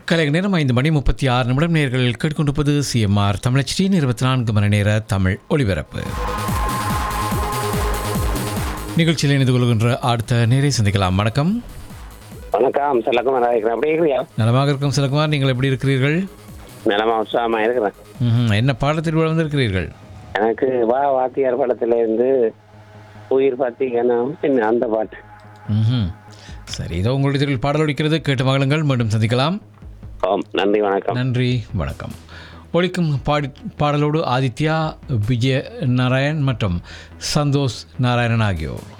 கலைஞர் நேரம் ஐந்து மணி முப்பத்தி ஆறு நிமிடம் நேர்கள் கேட்டுக்கொண்டிருப்பது சிஎம்ஆர் தமிழச்சியின் இருபத்தி நான்கு மணி நேர தமிழ் ஒளிபரப்பு நிகழ்ச்சியில் இணைந்து கொள்கின்ற அடுத்த நேரை சந்திக்கலாம் வணக்கம் வணக்கம் செல்லக்குமார் இருக்கிறேன் எப்படி இருக்கிறியா நலமாக இருக்கும் சிலகுமார் நீங்கள் எப்படி இருக்கிறீர்கள் நிலமா உற்சாகமாக இருக்கிறேன் ம்ஹும். என்ன பாடத்தில் வந்திருக்கிறீர்கள் எனக்கு வா வாத்தியார் படத்துல இருந்து உயிர் பார்த்தீங்கன்னா என்ன அந்த பாட்டு ம்ஹும். சரி இதோ உங்களுடைய தெருவில் பாடல் ஒலிக்கிறது கேட்டு மகளுங்கள் மீண்டும் சந்திக்கலாம் ஓம் நன்றி வணக்கம் நன்றி வணக்கம் ஒலிக்கும் பாடி பாடலோடு ஆதித்யா விஜய நாராயண் மற்றும் சந்தோஷ் நாராயணன் ஆகியோர்